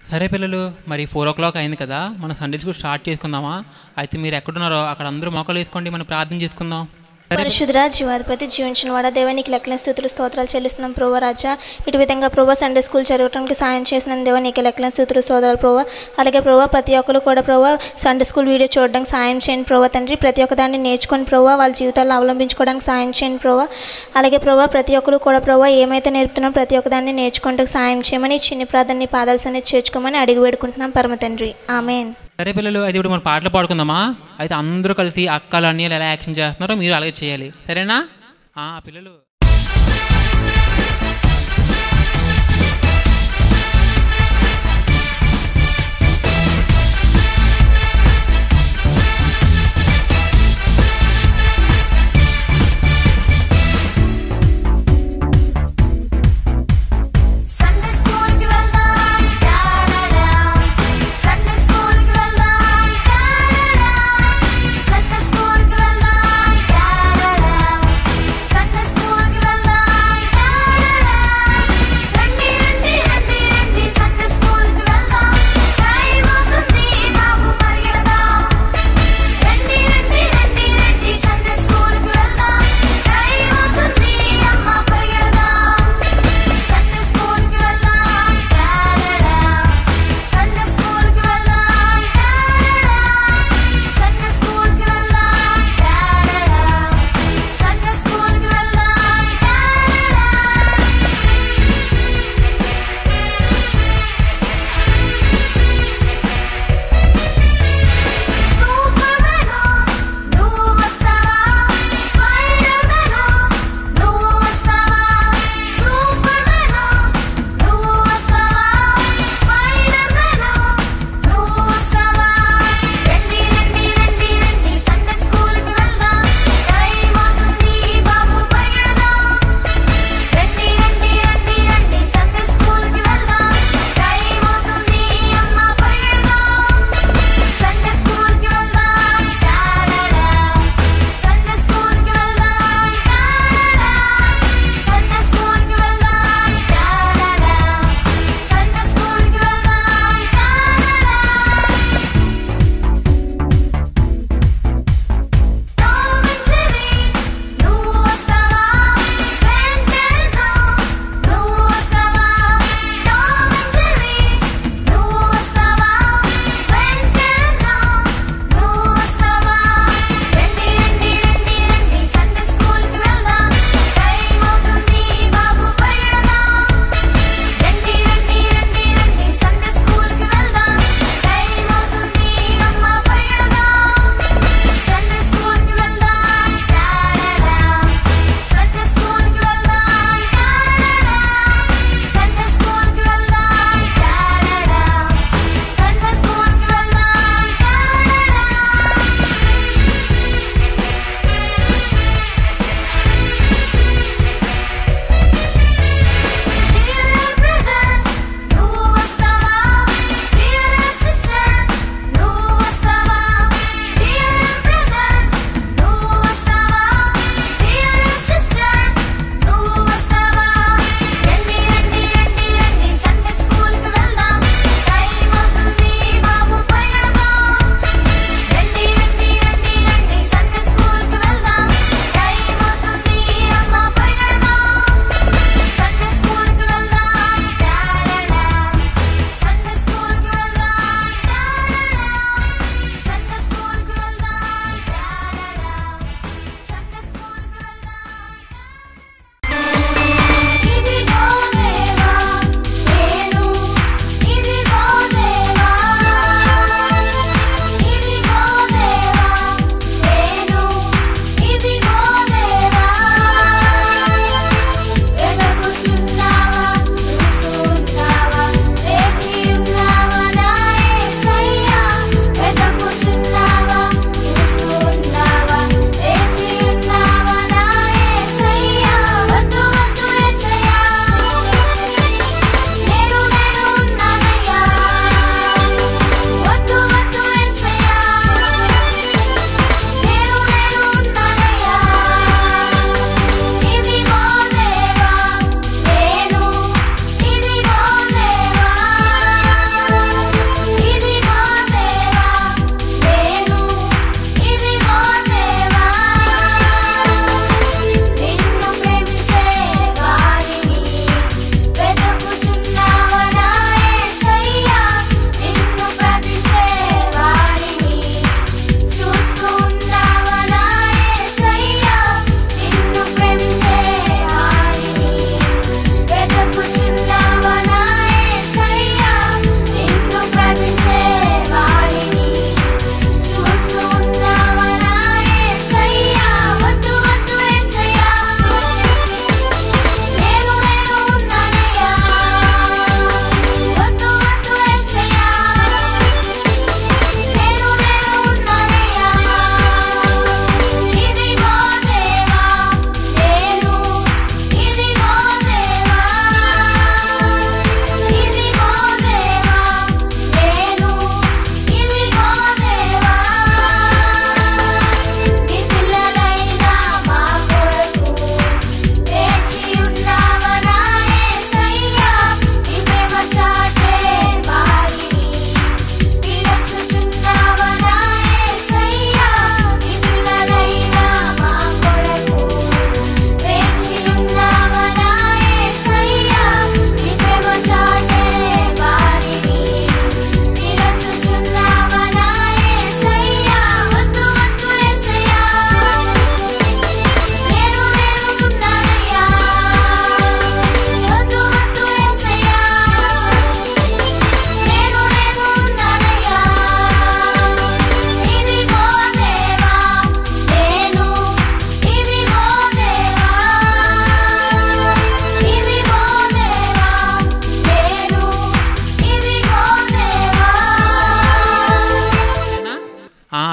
సరే పిల్లలు మరి ఫోర్ ఓ క్లాక్ అయింది కదా మనం సండే స్కూల్ స్టార్ట్ చేసుకుందామా అయితే మీరు ఎక్కడున్నారో అక్కడ అందరూ మొక్కలు వేసుకోండి మనం ప్రార్థన చేసుకుందాం సరే పరిశుద్ర జీవాధిపతి జీవించిన వాడ దేవానికి లెక్కల స్థుతులు స్తోత్రాలు చెల్లిస్తున్నాం ప్రభా రాజా ఇటు విధంగా ప్రభా సండే స్కూల్ చదవడానికి సాయం చేసిన దేవా నీకు లెక్కల స్థుతులు స్తోత్రాలు ప్రభా అలాగే ప్రభా ప్రతి ఒక్కరు కూడా ప్రభా సండే స్కూల్ వీడియో చూడడానికి సాయం చేయండి ప్రభా తండ్రి ప్రతి ఒక్క దాన్ని నేర్చుకొని ప్రభా వాళ్ళ జీవితాల్లో అవలంబించుకోవడానికి సాయం చేయండి ప్రభా అలాగే ప్రభా ప్రతి ఒక్కరు కూడా ప్రభా ఏమైతే నేర్పుతున్నాం ప్రతి ఒక్క దాన్ని నేర్చుకుంటూ సాయం చేయమని చిన్ని ప్రాధాన్య పాదాలు అనేది చేర్చుకోమని అడిగి వేడుకుంటున్నాం పరమ తండ్రి ఆమెన్ సరే పిల్లలు అయితే ఇప్పుడు మనం పాటలు పాడుకుందామా అయితే అందరూ కలిసి అక్కలు అన్నీలు ఎలా యాక్షన్ చేస్తున్నారో మీరు అలాగే చేయాలి సరేనా ఆ, పిల్లలు సండే స్కూల్ కి వెళ్దాం డాడడా సండే స్కూల్ కి వెళ్దాం డాడడా సండే స్కూల్ కి వెళ్దాం డాడడా సండే స్కూల్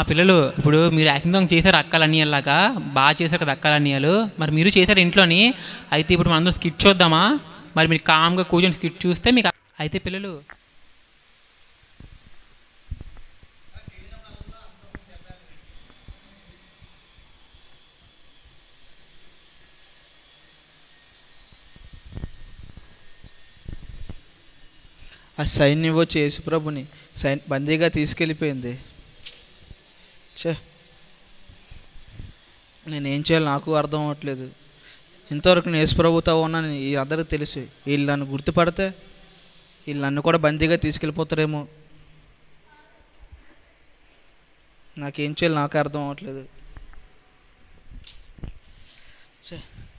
పిల్లలు ఇప్పుడు మీరు యాక్టింగ్ చేశారు అక్కలన్నీలాగా బాగా చేశారు కదా అక్కలన్నీయాలు మరి మీరు చేశారు ఇంట్లోని అయితే ఇప్పుడు మనందరం స్కిట్ చూద్దామా మరి మీరు కామ్గా కూర్చొని స్కిట్ చూస్తే మీకు అయితే పిల్లలు ఆ సైన్యం వచ్చి యేసుప్రభుని సైన్ బందీగా తీసుకెళ్ళిపోయింది ఛే నేనేం చేయాలి నాకు అర్థం అవ్వట్లేదు ఇంతవరకు నేను యేసుప్రభుతో ఉన్నాను ఈ అందరికీ తెలుసు వీళ్ళు నన్ను గుర్తుపడితే వీళ్ళు నన్ను కూడా బందీగా తీసుకెళ్ళిపోతారేమో నాకేం చేయాలి నాకు అర్థం అవ్వట్లేదు ఛే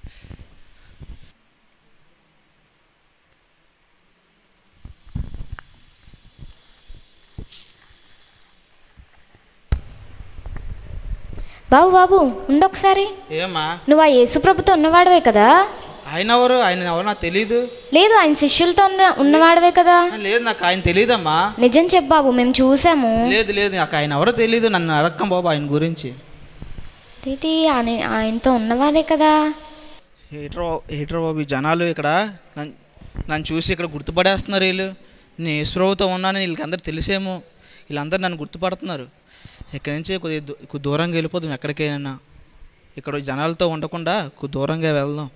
బాబు బాబు ఉండొకసారి ఏమా నువ్వు ఆ యేసుప్రభుతో ఉన్నవాడవే కదా ఆయన ఎవరు ఆయన ఎవరు నాకు తెలీదు లేదు ఆయన శిష్యులతో ఉన్న ఉన్నవాడవే కదా లేదు నాకు ఆయన తెలియదమ్మా నిజం చెప్పు బాబు మేము చూసాము లేదు లేదు నాకు ఆయన ఎవరో తెలీదు నన్ను అడక్కం బాబు ఆయన గురించి ఏంటి ఆయన ఆయనతో ఉన్నవాడే కదా ఏట్రో ఏట్రో బాబు ఈ జనాలు ఇక్కడ నన్ను నన్ను చూసి ఇక్కడ గుర్తుపడేస్తున్నారు వీళ్ళు నేను యేసుప్రభుతో ఉన్నానని వీళ్ళకి అందరు తెలిసేమో వీళ్ళందరూ నన్ను గుర్తుపడుతున్నారు ఇక్కడి నుంచి కొద్దిగా దూ- కొద్ది దూరంగా వెళ్ళిపోదాం ఎక్కడికైనా ఇక్కడ జనాలతో ఉండకుండా కొద్ది దూరంగా వెళ్దాం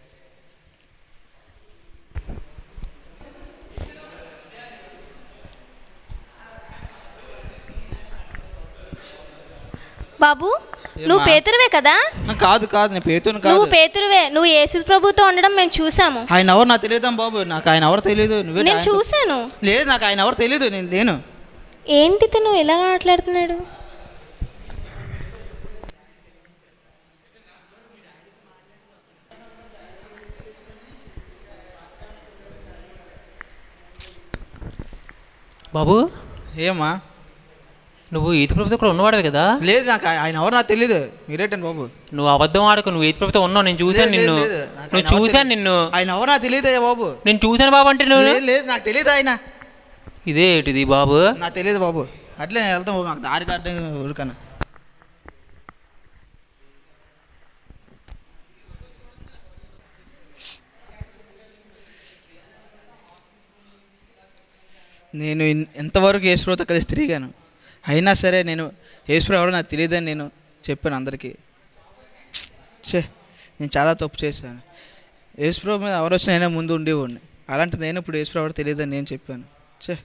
బాబు నువ్వు ఏమ్మా? పేతురువే కదా ఆ, కాదు కాదు నేను పేతుని కాదు నువ్వు పేతురువే నువ్వు యేసు ప్రభుతో ఉండడం మేము చూసాము ఆయన ఎవరు నాకు తెలియదాం బాబు నాకు ఆయన ఎవరు తెలియదు నువ్వే నేను ఆయనతో- చూశాను లేదు నాకు ఆయన ఎవరు తెలియదు నేను లేను ఏంటి తను ఎలా మాట్లాడుతున్నాడు బాబు ఏమా నువ్వు ఈత ప్రభుత్వం కూడా ఉన్నవాడవే కదా లేదు నాకు ఆయ- ఆయన ఎవరు నాకు తెలియదు మీరేటండి బాబు నువ్వు అబద్ధం ఆడకు నువ్వు ఈత ప్రభుత్వం ఉన్నావు నేను చూశాను లేదు, నిన్ను లేదు, నాకు నువ్వు ఆయన ఎవరు చూశాను తెలి- నిన్ను ఆయన ఎవరు నాకు తెలియదు బాబు నేను చూశాను బాబు అంటే నువ్వు లేదు లేదు నాకు తెలియదు ఆయన ఇదే ఏంటిది బాబు నాకు తెలియదు బాబు అట్లే నేను వెళ్తాం బాబు నాకు దారి కట్టడం ఉరకను నేను ఇన్- ఎంతవరకు యేసుప్రభుతో కలిసి తిరిగాను అయినా సరే నేను యేసుప్రభు ఎవరో నాకు తెలియదని నేను చెప్పాను అందరికీ ఛే నేను చాలా తప్పు చేశాను యేసుప్రభు మీద ఎవరు వచ్చినా అయినా ముందు ఉండేవాడిని అలాంటి నేను ఇప్పుడు యేసుప్రభు ఎవరో తెలియదని నేను చెప్పాను ఛే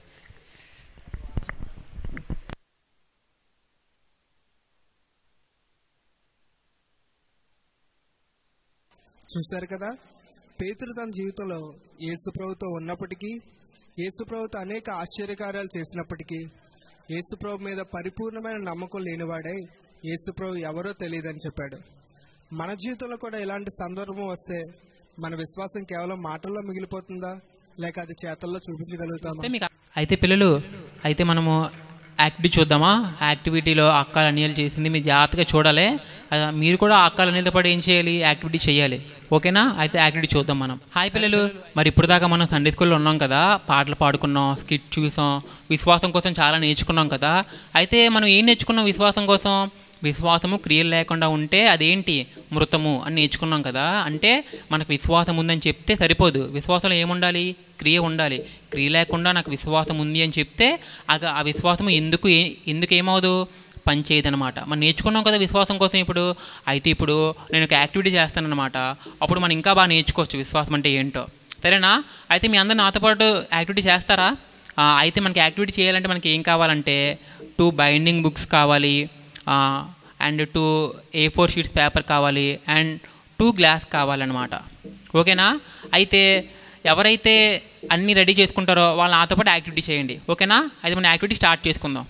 చూశారు కదా పేతురు తన జీవితంలో యేసుప్రభుతో ఉన్నప్పటికీ యేసుప్రభుతో అనేక ఆశ్చర్యకార్యాలు చేసినప్పటికీ యేసుప్రభు మీద పరిపూర్ణమైన నమ్మకం లేనివాడై యేసుప్రభు ఎవరో తెలియదని చెప్పాడు మన జీవితంలో కూడా ఇలాంటి సందర్భం వస్తే మన విశ్వాసం కేవలం మాటల్లో మిగిలిపోతుందా లేక అది చేతల్లో చూపించగలుగుతామా అయితే మీకు అయితే పిల్లలు అయితే మనము యాక్టివిటీ చూద్దామా యాక్టివిటీలో అక్కలు అనియలు చేసింది మీరు జాగ్రత్తగా చూడాలి ఆ, మీరు కూడా ఆ అక్కలు అనిలతో పాటు ఏం చేయాలి యాక్టివిటీ చేయాలి ఓకేనా అయితే యాక్టివిటీ చూద్దాం మనం హాయ్ పిల్లలు మరి ఇప్పుడు దాకా మనం సండే స్కూల్లో ఉన్నాం కదా పాటలు పాడుకున్నాం స్కిట్ చూసాం విశ్వాసం కోసం చాలా నేర్చుకున్నాం కదా అయితే మనం ఏం నేర్చుకున్నాం విశ్వాసం కోసం విశ్వాసము క్రియలు లేకుండా ఉంటే అదేంటి మృతము అని నేర్చుకున్నాం కదా అంటే మనకు విశ్వాసం ఉందని చెప్తే సరిపోదు విశ్వాసంలో ఏముండాలి క్రియ ఉండాలి క్రియ లేకుండా నాకు విశ్వాసం ఉంది అని చెప్తే ఆ- ఆ విశ్వాసం ఎందుకు ఏ- ఎందుకు ఏమవుదు పనిచేయదు అనమాట మనం నేర్చుకున్నాం కదా విశ్వాసం కోసం ఇప్పుడు అయితే ఇప్పుడు నేను ఒక యాక్టివిటీ చేస్తానన్నమాట అప్పుడు మనం ఇంకా బాగా నేర్చుకోవచ్చు విశ్వాసం అంటే ఏంటో సరేనా అయితే మీ అందరు నాతో పాటు యాక్టివిటీ చేస్తారా ఆ, అయితే మనకి యాక్టివిటీ చేయాలంటే మనకి ఏం కావాలంటే టూ బైండింగ్ బుక్స్ కావాలి and two A four sheets paper కావాలి అండ్ టూ గ్లాస్ కావాలన్నమాట ఓకేనా అయితే ఎవరైతే అన్నీ రెడీ చేసుకుంటారో వాళ్ళు నాతో పాటు యాక్టివిటీ చేయండి ఓకేనా అయితే మన యాక్టివిటీ స్టార్ట్ చేసుకుందాం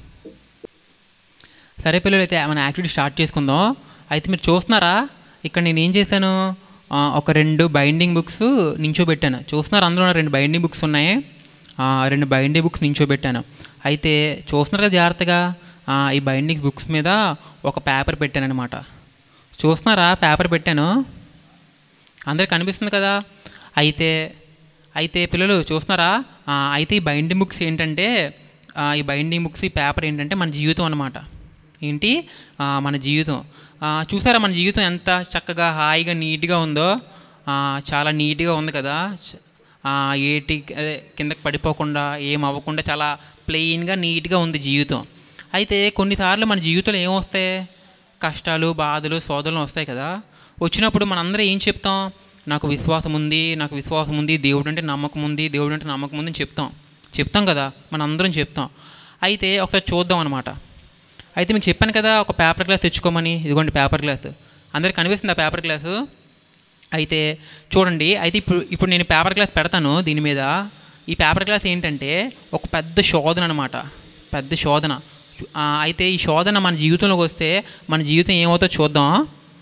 సరే పిల్లలు అయితే మన యాక్టివిటీ స్టార్ట్ చేసుకుందాం అయితే మీరు చూస్తున్నారా ఇక్కడ నేను ఏం చేశాను ఆ, ఒక రెండు బైండింగ్ బుక్స్ నించోబెట్టాను చూస్తున్నారు అందులో రెండు బైండింగ్ బుక్స్ ఉన్నాయి ఆ, రెండు బైండింగ్ బుక్స్ నించోబెట్టాను అయితే చూస్తున్నారు కదా జాగ్రత్తగా ఆ, ఈ బైండింగ్ బుక్స్ మీద ఒక పేపర్ పెట్టాను అనమాట చూస్తున్నారా పేపర్ పెట్టాను అందరికి కనిపిస్తుంది కదా అయితే అయితే పిల్లలు చూస్తున్నారా ఆ, అయితే ఈ బైండింగ్ బుక్స్ ఏంటంటే ఆ, ఈ బైండింగ్ బుక్స్ ఈ పేపర్ ఏంటంటే మన జీవితం అనమాట ఏంటి ఆ, మన జీవితం ఆ, చూసారా మన జీవితం ఎంత చక్కగా హాయిగా నీట్గా ఉందో ఆ, చాలా నీట్గా ఉంది కదా చ- ఆ, ఏటి అదే కిందకి పడిపోకుండా ఏం అవ్వకుండా చాలా ప్లెయిన్గా నీట్గా ఉంది జీవితం అయితే కొన్నిసార్లు మన జీవితంలో ఏమొస్తాయి కష్టాలు బాధలు సోదరులు వస్తాయి కదా వచ్చినప్పుడు మనందరం ఏం చెప్తాం నాకు విశ్వాసం ఉంది నాకు విశ్వాసం ఉంది దేవుడు అంటే నమ్మకం ఉంది దేవుడు అంటే నమ్మకం ఉంది అని చెప్తాం చెప్తాం కదా మనందరం చెప్తాం అయితే ఒకసారి చూద్దాం అనమాట అయితే మీకు చెప్పాను కదా ఒక పేపర్ గ్లాస్ తెచ్చుకోమని ఇదిగోండి పేపర్ గ్లాస్ అందరికి కనిపిస్తుంది ఆ పేపర్ గ్లాసు అయితే చూడండి అయితే ఇప్పుడు ఇప్పుడు నేను పేపర్ గ్లాస్ పెడతాను దీని మీద ఈ పేపర్ గ్లాస్ ఏంటంటే ఒక పెద్ద శోధన అనమాట పెద్ద శోధన ఆ, అయితే ఈ శోధన మన జీవితంలోకి వస్తే మన జీవితం ఏమవుతుందో చూద్దాం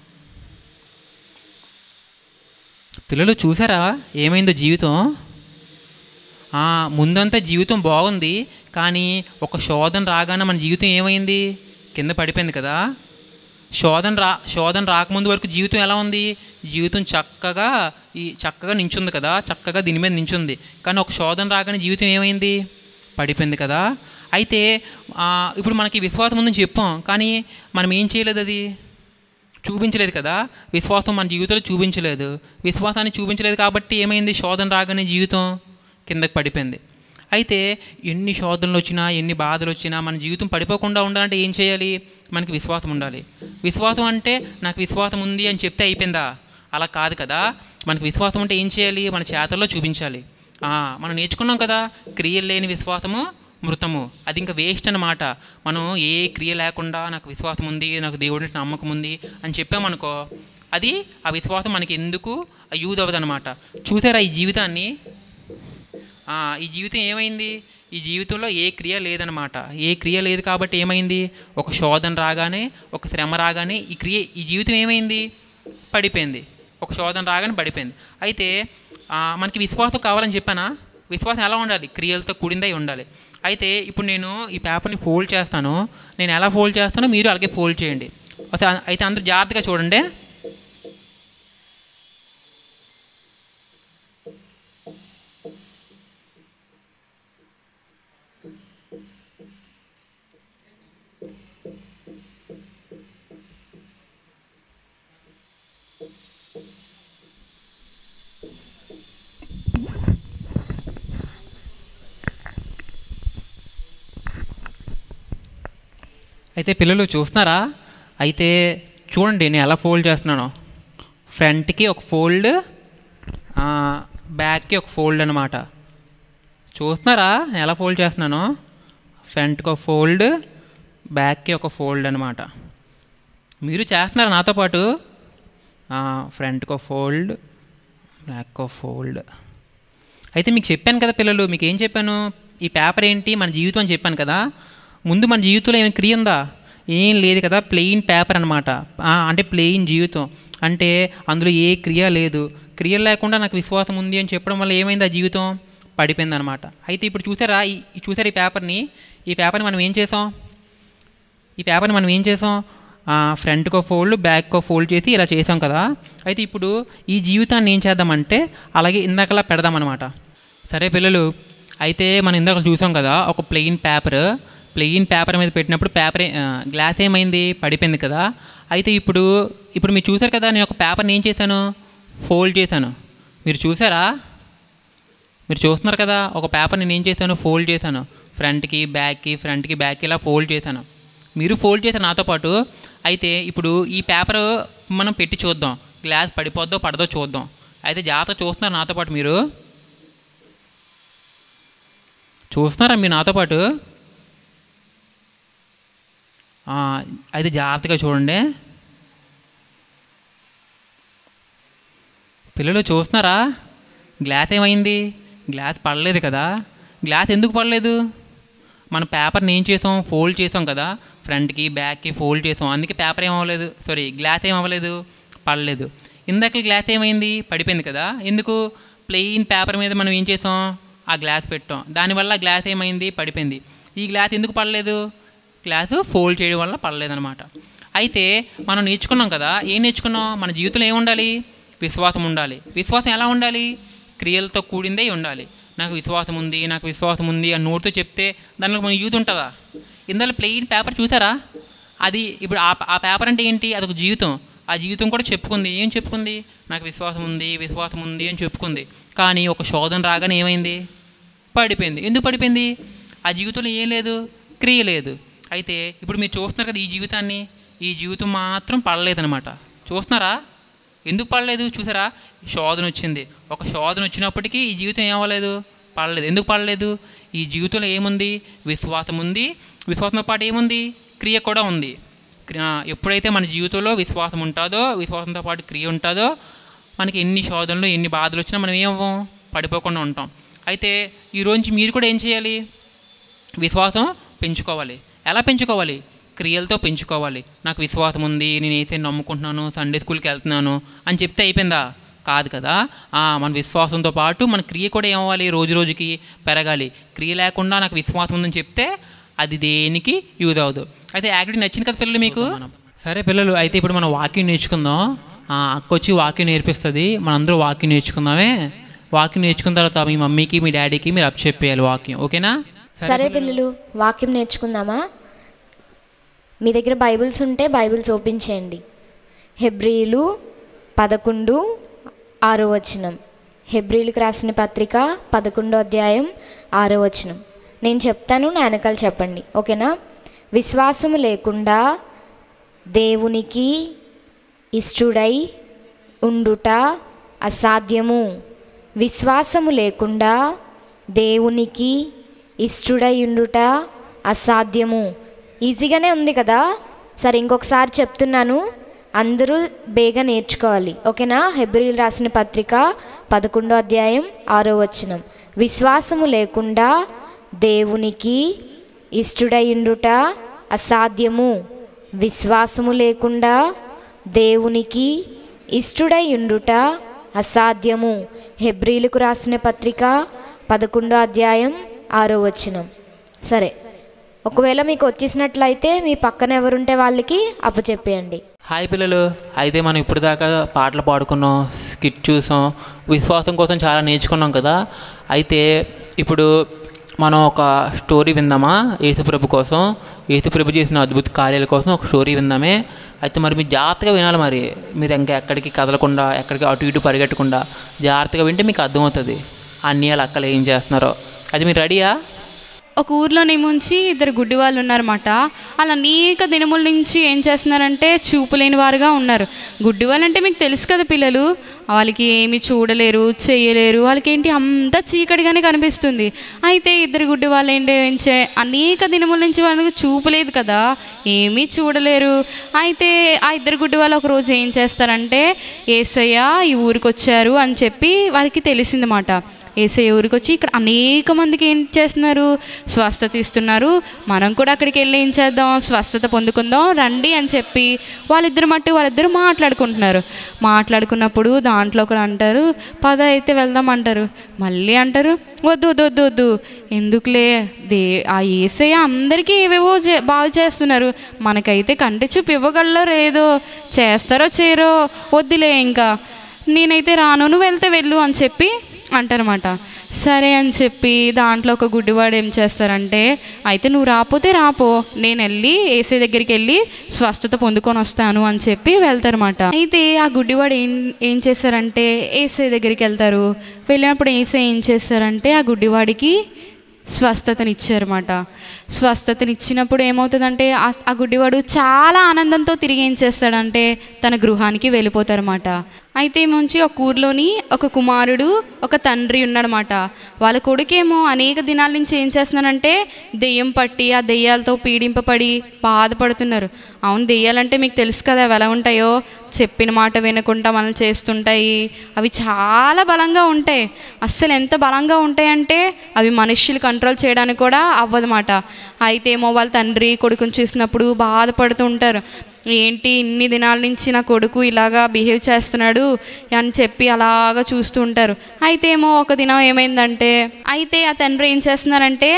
పిల్లలు చూసారా ఏమైందో జీవితం ఆ, ముందంతా జీవితం బాగుంది కానీ ఒక శోధన రాగానే మన జీవితం ఏమైంది కింద పడిపోయింది కదా శోధన రా శోధన రాకముందు వరకు జీవితం ఎలా ఉంది జీవితం చక్కగా ఈ చక్కగా నించుంది కదా చక్కగా దీని మీద నించుంది కానీ ఒక శోధన రాగానే జీవితం ఏమైంది పడిపోయింది కదా అయితే ఆ, ఇప్పుడు మనకి విశ్వాసం ఉందని చెప్పాం కానీ మనం ఏం చేయలేదు అది చూపించలేదు కదా విశ్వాసం మన జీవితంలో చూపించలేదు విశ్వాసాన్ని చూపించలేదు కాబట్టి ఏమైంది శోధన రాగానే జీవితం కిందకి పడిపోయింది అయితే ఎన్ని శోధనలు వచ్చినా ఎన్ని బాధలు వచ్చినా మన జీవితం పడిపోకుండా ఉండాలంటే ఏం చేయాలి మనకి విశ్వాసం ఉండాలి విశ్వాసం అంటే నాకు విశ్వాసం ఉంది అని చెప్తే అయిపోయిందా అలా కాదు కదా మనకి విశ్వాసం అంటే ఏం చేయాలి మన చేతల్లో చూపించాలి ఆ, మనం నేర్చుకున్నాం కదా క్రియలు లేని విశ్వాసము మృతము అది ఇంకా వేస్ట్ అన్నమాట మనం ఏ క్రియ లేకుండా నాకు విశ్వాసం ఉంది నాకు దేవుడి అంటే నమ్మకం ఉంది అని చెప్పామనుకో అది ఆ విశ్వాసం మనకి ఎందుకు యూజ్ అవ్వదు అనమాట చూసారా ఈ జీవితాన్ని ఆ, ఈ జీవితం ఏమైంది ఈ జీవితంలో ఏ క్రియ లేదనమాట ఏ క్రియ లేదు కాబట్టి ఏమైంది ఒక శోధన రాగానే ఒక శ్రమ రాగానే ఈ క్రియ ఈ జీవితం ఏమైంది పడిపోయింది ఒక శోధన రాగానే పడిపోయింది అయితే ఆ, మనకి విశ్వాసం కావాలని చెప్పానా విశ్వాసం ఎలా ఉండాలి క్రియలతో కూడిందై ఉండాలి అయితే ఇప్పుడు నేను ఈ పేపర్ని ఫోల్డ్ చేస్తాను నేను ఎలా ఫోల్డ్ చేస్తానో మీరు అలాగే ఫోల్డ్ చేయండి అసలు అయితే అందరూ జాగ్రత్తగా చూడండి అయితే పిల్లలు చూస్తున్నారా అయితే చూడండి నేను ఎలా ఫోల్డ్ చేస్తున్నాను ఫ్రంట్కి ఒక ఫోల్డ్ బ్యాక్కి ఒక ఫోల్డ్ అనమాట చూస్తున్నారా నేను ఎలా ఫోల్డ్ చేస్తున్నాను ఫ్రంట్కి ఒక ఫోల్డ్ బ్యాక్కి ఒక ఫోల్డ్ అనమాట మీరు చేస్తున్నారా నాతో పాటు ఫ్రంట్కి ఒక ఫోల్డ్ బ్యాక్ ఒక ఫోల్డ్ అయితే మీకు చెప్పాను కదా పిల్లలు మీకు ఏం చెప్పాను ఈ పేపర్ ఏంటి మన జీవితం అని చెప్పాను కదా ముందు మన జీవితంలో ఏమైనా క్రియ ఉందా ఏం లేదు కదా ప్లెయిన్ పేపర్ అనమాట అంటే ప్లెయిన్ జీవితం అంటే అందులో ఏ క్రియ లేదు క్రియ లేకుండా నాకు విశ్వాసం ఉంది అని చెప్పడం వల్ల ఏమైంది ఆ జీవితం పడిపోయింది అనమాట అయితే ఇప్పుడు చూసారా ఈ ఈ చూసారా ఈ పేపర్ని ఈ పేపర్ని మనం ఏం చేసాం ఈ పేపర్ని మనం ఏం చేసాం ఫ్రంట్కో ఫోల్డ్ బ్యాక్కో ఫోల్డ్ చేసి ఇలా చేసాం కదా అయితే ఇప్పుడు ఈ జీవితాన్ని ఏం చేద్దామంటే అలాగే ఇందాకలా పెడదామన్నమాట సరే పిల్లలు అయితే మనం ఇందాక చూసాం కదా ఒక ప్లెయిన్ పేపర్ ప్లెయిన్ పేపర్ మీద పెట్టినప్పుడు పేపర్ గ్లాస్ ఏమైంది పడిపోయింది కదా అయితే ఇప్పుడు ఇప్పుడు మీరు చూసారు కదా నేను ఒక పేపర్ని ఏం చేశాను ఫోల్డ్ చేశాను మీరు చూసారా మీరు చూస్తున్నారు కదా ఒక పేపర్ నేను ఏం చేశాను ఫోల్డ్ చేశాను ఫ్రంట్కి బ్యాక్కి ఫ్రంట్కి బ్యాక్కి ఇలా ఫోల్డ్ చేశాను మీరు ఫోల్డ్ చేశారు నాతో పాటు అయితే ఇప్పుడు ఈ పేపర్ మనం పెట్టి చూద్దాం గ్లాస్ పడిపోద్దో పడదో చూద్దాం అయితే జాగ్రత్త చూస్తున్నారు నాతో పాటు మీరు చూస్తున్నారా మీరు నాతో పాటు ఆ, అయితే జాగ్రత్తగా చూడండి పిల్లలు చూస్తున్నారా గ్లాస్ ఏమైంది గ్లాస్ పడలేదు కదా గ్లాస్ ఎందుకు పడలేదు మన పేపర్ని ఏం చేసాం ఫోల్డ్ చేసాం కదా ఫ్రంట్కి బ్యాక్కి ఫోల్డ్ చేసాం అందుకే పేపర్ ఏం అవ్వలేదు సారీ గ్లాస్ ఏం అవ్వలేదు పడలేదు ఇందాక గ్లాస్ ఏమైంది పడిపోయింది కదా ఎందుకు ప్లెయిన్ పేపర్ మీద మనం ఏం చేసాం ఆ గ్లాస్ పెట్టాం దానివల్ల గ్లాస్ ఏమైంది పడిపోయింది ఈ గ్లాస్ ఎందుకు పడలేదు గ్లాసు ఫోల్డ్ చేయడం వల్ల పడలేదన్నమాట అయితే మనం నేర్చుకున్నాం కదా ఏం నేర్చుకున్నాం మన జీవితంలో ఏం ఉండాలి విశ్వాసం ఉండాలి విశ్వాసం ఎలా ఉండాలి క్రియలతో కూడిందే ఉండాలి నాకు విశ్వాసం ఉంది నాకు విశ్వాసం ఉంది అని నోటితో చెప్తే దానిలో మన యూత్ ఉంటుందా ఇందులో ప్లెయిన్ పేపర్ చూసారా అది ఇప్పుడు ఆ ఆ పేపర్ అంటే ఏంటి అదొక జీవితం ఆ జీవితం కూడా చెప్పుకుంది ఏం చెప్పుకుంది నాకు విశ్వాసం ఉంది విశ్వాసం ఉంది అని చెప్పుకుంది కానీ ఒక శోధన రాగానే ఏమైంది పడిపోయింది ఎందుకు పడిపోయింది ఆ జీవితంలో ఏం లేదు క్రియ లేదు అయితే ఇప్పుడు మీరు చూస్తున్నారు కదా ఈ జీవితాన్ని ఈ జీవితం మాత్రం పడలేదనమాట చూస్తున్నారా ఎందుకు పడలేదు చూసారా శోధన వచ్చింది ఒక శోధన వచ్చినప్పటికీ ఈ జీవితం ఏమవ్వలేదు పడలేదు ఎందుకు పడలేదు ఈ జీవితంలో ఏముంది విశ్వాసం ఉంది విశ్వాసంతో పాటు ఏముంది క్రియ కూడా ఉంది క్రి- ఆ, ఎప్పుడైతే మన జీవితంలో విశ్వాసం ఉంటుందో విశ్వాసంతో పాటు క్రియ ఉంటుందో మనకి ఎన్ని శోధనలు ఎన్ని బాధలు వచ్చినా మనం ఏమవ్వం పడిపోకుండా ఉంటాం అయితే ఈ రోజు మీరు కూడా ఏం చేయాలి విశ్వాసం పెంచుకోవాలి ఎలా పెంచుకోవాలి క్రియలతో పెంచుకోవాలి నాకు విశ్వాసం ఉంది నేను ఏసే నమ్ముకుంటున్నాను సండే స్కూల్కి వెళ్తున్నాను అని చెప్తే అయిపోయిందా కాదు కదా ఆ, మన విశ్వాసంతో పాటు మన క్రియ కూడా ఏమవ్వాలి రోజు రోజుకి పెరగాలి క్రియ లేకుండా నాకు విశ్వాసం ఉందని చెప్తే అది దేనికి యూజ్ అవ్వదు అయితే యాక్టివిటీ నచ్చింది కదా పిల్లలు మీకు సరే పిల్లలు అయితే ఇప్పుడు మనం వాక్యం నేర్చుకుందాం ఆ, అక్క వచ్చి వాక్యం నేర్పిస్తుంది మనందరూ వాక్యం నేర్చుకుందామే వాక్యం నేర్చుకున్న తర్వాత మీ మమ్మీకి మీ డాడీకి మీరు అప్ చెప్పేయాలి వాక్యం ఓకేనా సరే పిల్లలు వాక్యం నేర్చుకుందామా మీ దగ్గర బైబిల్స్ ఉంటే బైబిల్స్ ఓపెన్ చేయండి హెబ్రియులు పదకొండు ఆరో వచనం హెబ్రిలకు రాసిన పత్రిక పదకొండో అధ్యాయం ఆరో వచనం నేను చెప్తాను నా వెనకాల చెప్పండి ఓకేనా విశ్వాసము లేకుండా దేవునికి ఇష్టుడై ఉండుట అసాధ్యము విశ్వాసము లేకుండా దేవునికి ఇష్టుడై ఉండుట అసాధ్యము ఈజీగానే ఉంది కదా సరే ఇంకొకసారి చెప్తున్నాను అందరూ బేగా నేర్చుకోవాలి ఓకేనా హెబ్రిల్ రాసిన పత్రిక పదకొండో అధ్యాయం ఆరో వచనం విశ్వాసము లేకుండా దేవునికి ఇష్టుడై ఉండుట అసాధ్యము విశ్వాసము లేకుండా దేవునికి ఇష్టుడై ఉండుట అసాధ్యము హెబ్రీలకు రాసిన పత్రిక పదకొండో అధ్యాయం ఆరో వచనం సరే ఒకవేళ మీకు వచ్చేసినట్లయితే మీ పక్కన ఎవరుంటే వాళ్ళకి అప్పచెప్పేయండి హాయ్ పిల్లలు అయితే మనం ఇప్పుడు దాకా పాటలు పాడుకున్నాం స్కిట్ చూసాం విశ్వాసం కోసం చాలా నేర్చుకున్నాం కదా అయితే ఇప్పుడు మనం ఒక స్టోరీ విందామా యేసుప్రభు కోసం యేసుప్రభు చేసిన అద్భుత కార్యాల కోసం ఒక స్టోరీ విందామే అయితే మరి మీరు జాగ్రత్తగా వినాలి మరి మీరు ఇంకా ఎక్కడికి కదలకుండా ఎక్కడికి అటు ఇటు పరిగెట్టకుండా జాగ్రత్తగా వింటే మీకు అర్థమవుతుంది అన్నయ్యలు అక్కలు ఏం చేస్తున్నారో అది మీరు రెడీయా ఒక ఊర్లోనేముంచి ఇద్దరు గుడ్డి వాళ్ళు ఉన్నారన్నమాట అలా అనేక దినముల నుంచి ఏం చేస్తున్నారంటే చూపు లేని వారుగా ఉన్నారు గుడ్డి వాళ్ళంటే మీకు తెలుసు కదా పిల్లలు వాళ్ళకి ఏమి చూడలేరు చేయలేరు వాళ్ళకి ఏంటి అంతా చీకటిగానే కనిపిస్తుంది అయితే ఇద్దరు గుడ్డి వాళ్ళు ఏంటి ఏం చే అనేక దినముల నుంచి వాళ్ళకి చూపు లేదు కదా ఏమీ చూడలేరు అయితే ఆ ఇద్దరు గుడ్డి వాళ్ళు ఒక రోజు ఏం చేస్తారంటే ఏసయ్య ఈ ఊరికి వచ్చారు అని చెప్పి వారికి తెలిసిందన్నమాట ఏసే ఊరికి వచ్చి ఇక్కడ అనేక మందికి ఏం చేస్తున్నారు స్వస్థత ఇస్తున్నారు మనం కూడా అక్కడికి వెళ్ళి ఏం చేద్దాం స్వస్థత పొందుకుందాం రండి అని చెప్పి వాళ్ళిద్దరు మట్టు వాళ్ళిద్దరు మాట్లాడుకుంటున్నారు మాట్లాడుకున్నప్పుడు దాంట్లో ఒకడు అంటారు పద అయితే వెళ్దాం అంటారు మళ్ళీ అంటారు వద్దు వద్దు వద్దు వద్దు ఎందుకులే దే ఆ ఏసయ్య అందరికీ ఏవేవో చే బాగు చేస్తున్నారు మనకైతే కంటి చూపు ఇవ్వగలరో లేదో చేస్తారో చేయరో వద్దులే ఇంకా నేనైతే రాను నువ్వు వెళ్తే వెళ్ళు అని చెప్పి అంటారన్నమాట సరే అని చెప్పి దాంట్లో ఒక గుడ్డివాడు ఏం చేస్తారంటే అయితే నువ్వు రాపోతే రాపో నేను వెళ్ళి ఏసే దగ్గరికి వెళ్ళి స్వస్థత పొందుకొని వస్తాను అని చెప్పి వెళ్తారన్నమాట అయితే ఆ గుడ్డివాడు ఏం ఏం చేస్తారంటే ఏసే దగ్గరికి వెళ్తారు వెళ్ళినప్పుడు ఏసే ఏం చేస్తారంటే ఆ గుడ్డివాడికి స్వస్థతనిచ్చారన్నమాట స్వస్థతనిచ్చినప్పుడు ఏమవుతుందంటే ఆ- ఆ గుడ్డివాడు చాలా ఆనందంతో తిరిగి ఏం చేస్తాడంటే తన గృహానికి వెళ్ళిపోతారన్నమాట అయితే ఏమొచ్చి ఒక ఊర్లోని ఒక కుమారుడు ఒక తండ్రి ఉన్నాడనమాట వాళ్ళ కొడుకేమో అనేక దినాల నుంచి ఏం చేస్తున్నాడంటే దెయ్యం పట్టి ఆ దెయ్యాలతో పీడింపబడి బాధపడుతున్నారు అవును దెయ్యాలంటే మీకు తెలుసు కదా అవి ఎలా ఉంటాయో చెప్పిన మాట వినకుండా మనం చేస్తుంటాయి అవి చాలా బలంగా ఉంటాయి అస్సలు ఎంత బలంగా ఉంటాయంటే అవి మనుష్యులు కంట్రోల్ చేయడానికి కూడా అవ్వదన్నమాట అయితే ఏమో వాళ్ళ తండ్రి కొడుకుని చూసినప్పుడు బాధపడుతూ ఉంటారు ఏంటి ఇన్ని దినాల నుంచి నా కొడుకు ఇలాగా బిహేవ్ చేస్తున్నాడు అని చెప్పి అలాగా చూస్తూ ఉంటారు అయితే ఏమో ఒక దినం ఏమైందంటే అయితే ఆ తండ్రి ఏం చేస్తున్నారంటే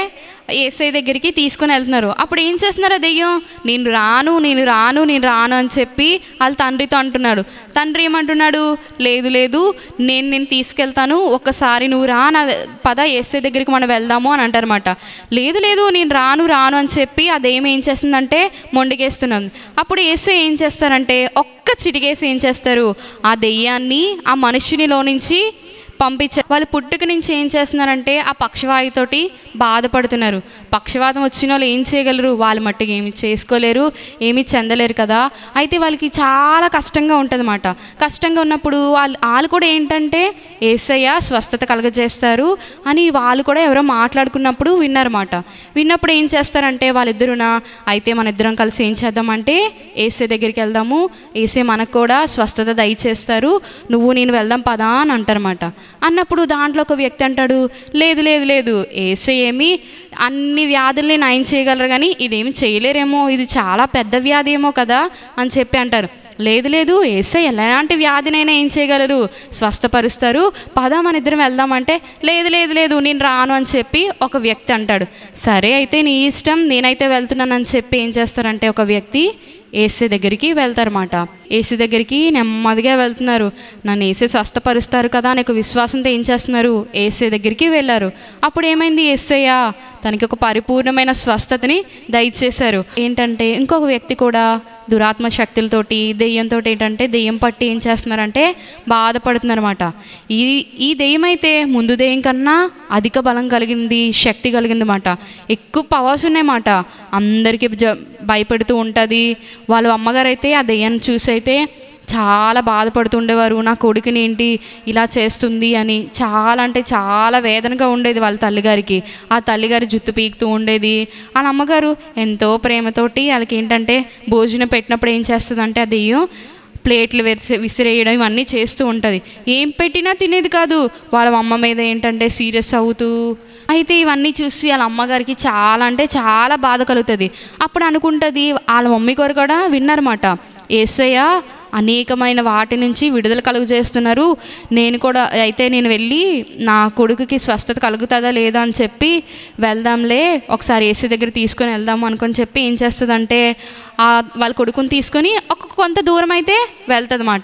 ఏసై దగ్గరికి తీసుకుని వెళ్తున్నారు అప్పుడు ఏం చేస్తున్నారు ఆ దెయ్యం నేను రాను నేను రాను నేను రాను అని చెప్పి వాళ్ళ తండ్రితో అంటున్నాడు తండ్రి ఏమంటున్నాడు లేదు లేదు నేను నేను తీసుకెళ్తాను ఒక్కసారి నువ్వు రా నా పద ఏసై దగ్గరికి మనం వెళ్దాము అని అంటారన్నమాట లేదు లేదు నేను రాను రాను అని చెప్పి ఆ దెయ్యం ఏం చేస్తుందంటే మొండికేస్తున్నాను అప్పుడు ఏసై ఏం చేస్తారంటే ఒక్క చిటికేసి ఏం చేస్తారు ఆ దెయ్యాన్ని ఆ మనుషునిలో నుంచి పంపించారు వాళ్ళు పుట్టుక నుంచి ఏం చేస్తున్నారంటే ఆ పక్షవాయుతోటి బాధపడుతున్నారు పక్షవాతం వచ్చిన వాళ్ళు ఏం చేయగలరు వాళ్ళు మట్టికి ఏమి చేసుకోలేరు ఏమీ చెందలేరు కదా అయితే వాళ్ళకి చాలా కష్టంగా ఉంటుందన్నమాట కష్టంగా ఉన్నప్పుడు వాళ్ళు వాళ్ళు కూడా ఏంటంటే ఏసయ్య స్వస్థత కలగజేస్తారు అని వాళ్ళు కూడా ఎవరో మాట్లాడుకున్నప్పుడు విన్నారన్నమాట విన్నప్పుడు ఏం చేస్తారంటే వాళ్ళిద్దరున అయితే మన ఇద్దరం కలిసి ఏం చేద్దామంటే ఏసే దగ్గరికి వెళ్దాము ఏసే మనకు కూడా స్వస్థత దయచేస్తారు నువ్వు నేను వెళ్దాం పదా అని అంటారన్నమాట అన్నప్పుడు దాంట్లో ఒక వ్యక్తి అంటాడు లేదు లేదు లేదు ఏసే ఏమి అన్ని వ్యాధుల్ని నయం చేయగలరు కానీ ఇదేమి చేయలేరేమో ఇది చాలా పెద్ద వ్యాధి ఏమో కదా అని చెప్పి అంటారు లేదు లేదు ఏసై ఎలాంటి వ్యాధినైనా ఏం చేయగలరు స్వస్థపరుస్తారు పద మన ఇద్దరం వెళ్దామంటే లేదు లేదు లేదు నేను రాను అని చెప్పి ఒక వ్యక్తి అంటాడు సరే అయితే నీ ఇష్టం నేనైతే వెళ్తున్నానని చెప్పి ఏం చేస్తారంటే ఒక వ్యక్తి ఏసీ దగ్గరికి వెళ్తారన్నమాట ఏసీ దగ్గరికి నెమ్మదిగా వెళ్తున్నారు నన్ను ఏసీ స్వస్థపరుస్తారు కదా అనే ఒక విశ్వాసంతో ఏం చేస్తున్నారు ఏసీ దగ్గరికి వెళ్ళారు అప్పుడు ఏమైంది ఏసయ్య తనకి ఒక పరిపూర్ణమైన స్వస్థతని దయచేశారు ఏంటంటే ఇంకొక వ్యక్తి కూడా దురాత్మ శక్తులతోటి దెయ్యంతో ఏంటంటే దెయ్యం పట్టి ఏం చేస్తున్నారంటే బాధపడుతున్నారన్నమాట ఈ ఈ దెయ్యం అయితే ముందు దెయ్యం కన్నా అధిక బలం కలిగింది శక్తి కలిగింది అన్నమాట ఎక్కువ పవర్స్ ఉన్నాయన్నమాట అందరికీ జ భయపెడుతూ ఉంటుంది వాళ్ళ అమ్మగారు అయితే ఆ దెయ్యాన్ని చూసి అయితే చాలా బాధపడుతుండేవారు నా కొడుకుని ఏంటి ఇలా చేస్తుంది అని చాలా అంటే చాలా వేదనగా ఉండేది వాళ్ళ తల్లిగారికి ఆ తల్లిగారి జుత్తు పీకుతూ ఉండేది వాళ్ళ అమ్మగారు ఎంతో ప్రేమతోటి వాళ్ళకి ఏంటంటే భోజనం పెట్టినప్పుడు ఏం చేస్తుందంటే ఆ దెయ్యం ప్లేట్లు విసిరే విసిరేయడం ఇవన్నీ చేస్తూ ఉంటుంది ఏం పెట్టినా తినేది కాదు వాళ్ళ అమ్మ మీద ఏంటంటే సీరియస్ అవుతూ అయితే ఇవన్నీ చూసి వాళ్ళ అమ్మగారికి చాలా అంటే చాలా బాధ కలుగుతుంది అప్పుడు అనుకుంటుంది వాళ్ళ మమ్మీ గారు కూడా విన్నారన్నమాట ఏసయ్య అనేకమైన వాటి నుంచి విడుదల కలుగు చేస్తున్నారు నేను కూడా అయితే నేను వెళ్ళి నా కొడుకుకి స్వస్థత కలుగుతుందా లేదా అని చెప్పి వెళ్దాంలే ఒకసారి ఏసీ దగ్గర తీసుకొని వెళ్దాం అనుకొని చెప్పి ఏం చేస్తుందంటే ఆ వాళ్ళ కొడుకుని తీసుకొని ఒక కొంత దూరం అయితే వెళ్తుందన్నమాట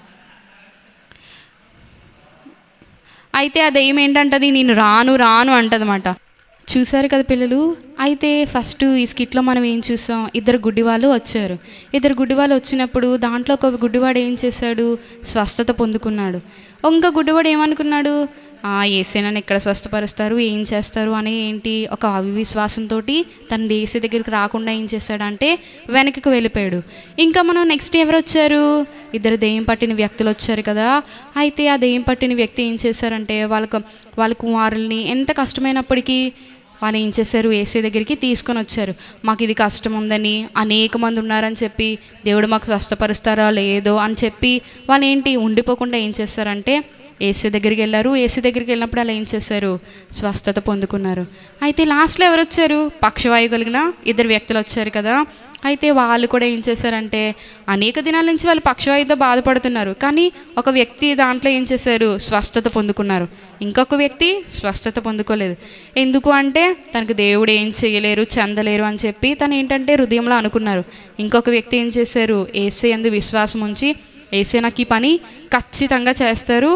అయితే ఆ దెయ్యం ఏంటంటది నేను రాను రాను అంటదన్నమాట చూసారు కదా పిల్లలు అయితే ఫస్ట్ ఈ స్కిట్లో మనం ఏం చూసాం ఇద్దరు గుడ్డివాళ్ళు వచ్చారు ఇద్దరు గుడ్డివాళ్ళు వచ్చినప్పుడు దాంట్లో ఒక గుడ్డివాడు ఏం చేశాడు స్వస్థత పొందుకున్నాడు ఇంకో గుడ్డివాడు ఏమనుకున్నాడు "ఆ, ఏసే నన్ను ఎక్కడ స్వస్థపరుస్తారు ఏం చేస్తారు అని ఏంటి ఒక అవిశ్వాసంతో తన దేశ దగ్గరికి రాకుండా ఏం చేశాడంటే వెనక్కి వెళ్ళిపోయాడు ఇంకా మనం నెక్స్ట్ ఎవరు వచ్చారు ఇద్దరు దెయ్యం పట్టిన వ్యక్తులు వచ్చారు కదా అయితే ఆ దెయ్యం పట్టిన వ్యక్తి ఏం చేశారంటే వాళ్ళకు వాళ్ళ కుమారుల్ని ఎంత కష్టమైనప్పటికీ వాళ్ళు ఏం చేశారు ఏసీ దగ్గరికి తీసుకొని వచ్చారు మాకు ఇది కష్టం ఉందని అనేక మంది ఉన్నారని చెప్పి దేవుడు మాకు స్వస్థపరుస్తారా లేదో అని చెప్పి వాళ్ళు ఏంటి ఉండిపోకుండా ఏం చేస్తారంటే ఏసీ దగ్గరికి వెళ్ళారు ఏసీ దగ్గరికి వెళ్ళినప్పుడు అలా ఏం చేశారు స్వస్థత పొందుకున్నారు అయితే లాస్ట్లో ఎవరు వచ్చారు పక్షవాయు కలిగిన ఇద్దరు వ్యక్తులు వచ్చారు కదా అయితే వాళ్ళు కూడా ఏం చేశారంటే అనేక దినాల నుంచి వాళ్ళు పక్షవాయుతో బాధపడుతున్నారు కానీ ఒక వ్యక్తి దాంట్లో ఏం చేశారు స్వస్థత పొందుకున్నారు ఇంకొక వ్యక్తి స్వస్థత పొందుకోలేదు ఎందుకు అంటే తనకు దేవుడు ఏం చేయలేరు చెందలేరు అని చెప్పి తను ఏంటంటే హృదయంలో అనుకున్నారు ఇంకొక వ్యక్తి ఏం చేశారు ఏసే అందు విశ్వాసం ఉంచి ఏసే నాకు ఈ పని ఖచ్చితంగా చేస్తారు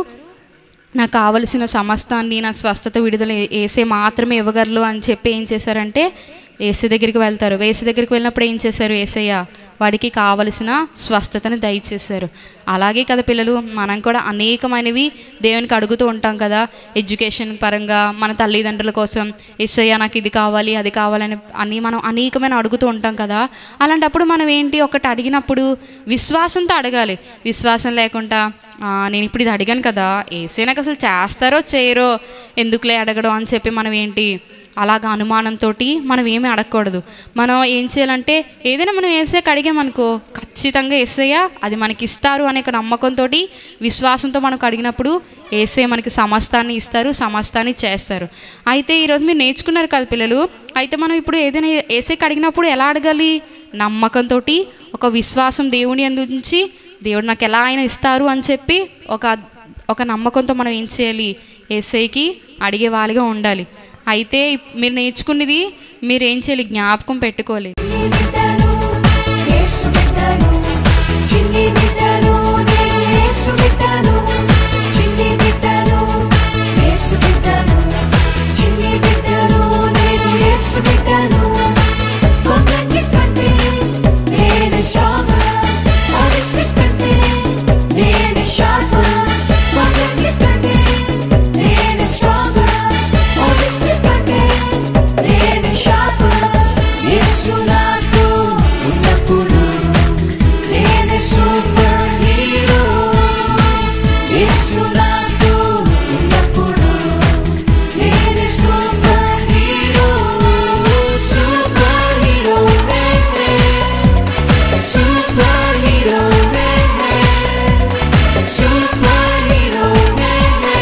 నాకు కావలసిన సమస్తాన్ని నాకు స్వస్థత విడుదల ఏసే మాత్రమే ఇవ్వగలరు అని చెప్పి ఏం చేశారంటే ఏసీ దగ్గరికి వెళ్తారు ఏసీ దగ్గరికి వెళ్ళినప్పుడు ఏం చేశారు ఏసయ్య వాడికి కావలసిన స్వస్థతని దయచేశారు అలాగే కదా పిల్లలు మనం కూడా అనేకమైనవి దేవునికి అడుగుతూ ఉంటాం కదా ఎడ్యుకేషన్ పరంగా మన తల్లిదండ్రుల కోసం ఎస్ఐయా నాకు ఇది కావాలి అది కావాలని అని మనం అనేకమైన అడుగుతూ ఉంటాం కదా అలాంటప్పుడు మనం ఏంటి ఒకటి అడిగినప్పుడు విశ్వాసంతో అడగాలి విశ్వాసం లేకుండా "ఆ, నేను ఇప్పుడు ఇది అడిగాను కదా ఏసే నాకు అసలు చేస్తారో చేయరో ఎందుకులే అడగడం అని చెప్పి మనం ఏంటి అలాగ అనుమానంతో మనం ఏమీ అడగకూడదు మనం ఏం చేయాలంటే ఏదైనా మనం ఏసైకి అడిగామనుకో ఖచ్చితంగా ఏసయ్య అది మనకి ఇస్తారు అనే ఒక నమ్మకంతో విశ్వాసంతో మనకు అడిగినప్పుడు ఏసే మనకి సమస్తాన్ని ఇస్తారు సమస్తాన్ని చేస్తారు అయితే ఈరోజు మీరు నేర్చుకున్నారు కదా పిల్లలు అయితే మనం ఇప్పుడు ఏదైనా ఏసైకి అడిగినప్పుడు ఎలా అడగాలి నమ్మకంతో ఒక విశ్వాసం దేవుని అందించి దేవుడు నాకు ఎలా అయినా ఇస్తారు అని చెప్పి ఒక ఒక నమ్మకంతో మనం ఏం చేయాలి ఏసైకి అడిగే వాళ్ళగా ఉండాలి అయితే మీరు నేర్చుకున్నది మీరు ఏం చేయాలి జ్ఞాపకం పెట్టుకోవాలి బిడ్డలు యేసు బిడ్డలు చిన్ని బిడ్డలు నేను యేసు బిడ్డలు చిన్ని బిడ్డలు యేసు బిడ్డలు చిన్ని బిడ్డలు నేను యేసు బిడ్డలు కొందరికి కంటే నేను స్ట్రాంగర్ ఆరెంజ్కి కంటే నేను షార్పర్ కొందరికి కంటే నేను స్ట్రాంగర్ ఆరెంజ్కి కంటే నేను షార్పర్ యేసు నాతో ఉన్నప్పుడు నేను సూపర్ హీరో యేసు నాతో ఉన్నప్పుడు నేను super hero super hero hey hey super hero hey hey super hero hey hey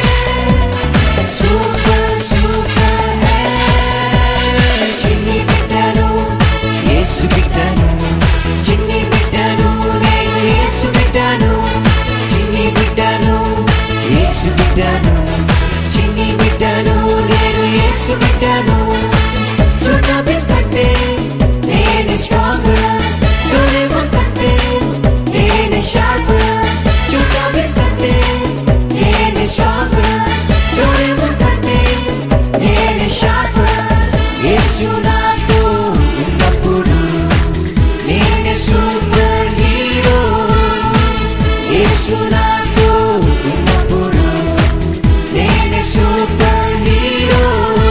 super super hey చిన్ని బిడ్డలు యేసు బిడ్డలు చిన్ని బిడ్డలు నేను యేసు బిడ్డలు చిన్ని బిడ్డలు యేసు బిడ్డలు చిన్ని బిడ్డలు నేను యేసు బిడ్డలు చూడబి కంటే నేను స్ట్రాంగర్ డోరేమోన్ కంటే నేను షార్పర్ చూడబి కంటే నేను స్ట్రాంగర్ డోరేమోన్ కంటే నేను షార్పర్ యేసు నాతో ఉన్నప్పుడు నేను సూపర్ హీరో యేసు నాతో ఉన్నప్పుడు నేను super hero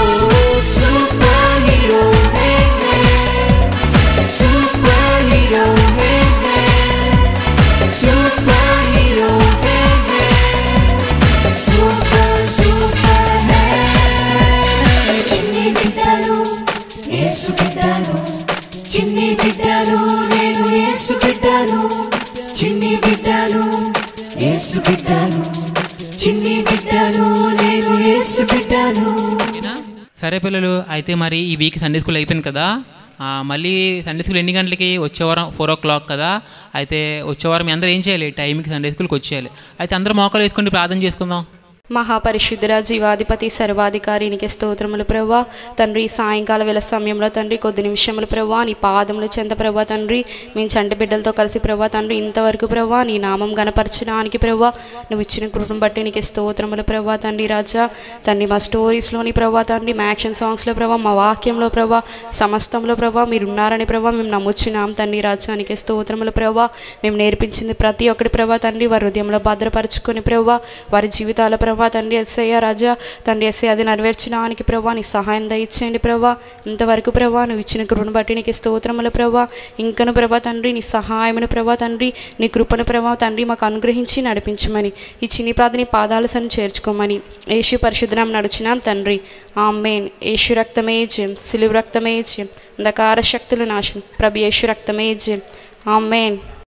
super hero hey hey super hero hey hey super hero hey hey super super hey చిన్ని బిడ్డలు యేసు బిడ్డలు చిన్ని బిడ్డలు నేను యేసు బిడ్డలు చిన్ని బిడ్డలు యేసు బిడ్డలు చిన్ని బిడ్డలు నేను యేసు బిడ్డలు ఓకేనా? సరే పిల్లలు అయితే మరి ఈ వీక్ సండే స్కూల్ అయిపోయింది కదా ఆ, మళ్ళీ సండే స్కూల్ ఎన్ని గంటలకి వచ్చే వారం ఫోర్ ఓ క్లాక్ కదా అయితే వచ్చే వారం మీ అందరూ ఏం చేయాలి టైంకి సండే స్కూల్కి వచ్చేయాలి అయితే అందరూ మోకాలు వేసుకుంటే ప్రార్థన చేసుకుందాం మహాపరిశుద్ధుల జీవాధిపతి సర్వాధికారికి స్తోత్రములు ప్రభా తండ్రి సాయంకాల వేళ సమయంలో తండ్రి కొద్ది నిమిషములు ప్రభా నీ పాదములు చెంత ప్రభా తండ్రి మేము చంటి బిడ్డలతో కలిసి ప్రభా తండ్రి ఇంతవరకు ప్రభా నీ నామం గనపరచడానికి ప్రభా నువ్వు ఇచ్చిన కృపను బట్టి నీకు స్తోత్రములు ప్రభా తండ్రి రాజా తండ్రి మా స్టోరీస్లోని ప్రభా తండ్రి మా యాక్షన్ సాంగ్స్లో ప్రభా మా వాక్యంలో ప్రభా సమస్తంలో ప్రభా మీరు ఉన్నారని ప్రభా మేము నమ్ముచున్నాం తండ్రి రాజానికి స్తోత్రములు ప్రభా మేము నేర్పించింది ప్రతి ఒక్కటి ప్రభా తండ్రి వారి హృదయంలో భద్రపరుచుకొని ప్రభా వారి జీవితాల ప్రభా తండ్రి ఎస్ఐయ రాజా తండ్రి ఎస్ఐ అది నెరవేర్చడానికి ప్రభా నీ సహాయం దయచేయండి ప్రభా ఇంతవరకు ప్రభా నువ్వు ఇచ్చిన కృపను బట్టి నీకు స్తోత్రములు ప్రభా ఇంకను ప్రభా తండ్రి నీ సహాయమును ప్రభా తండ్రి నీ కృపను ప్రభా తండ్రి మాకు అనుగ్రహించి నడిపించమని ఈ చిన్ని ప్రార్థని పాదాల సన్ని చేర్చుకోమని యేసు పరిశుద్ధనం నడిచినాం తండ్రి ఆమెన్ యేసు రక్తమే జయం సిలువు రక్తమే జయం అంధకార శక్తులు నాశనం ప్రభు యేసు రక్తమే జయం ఆమెన్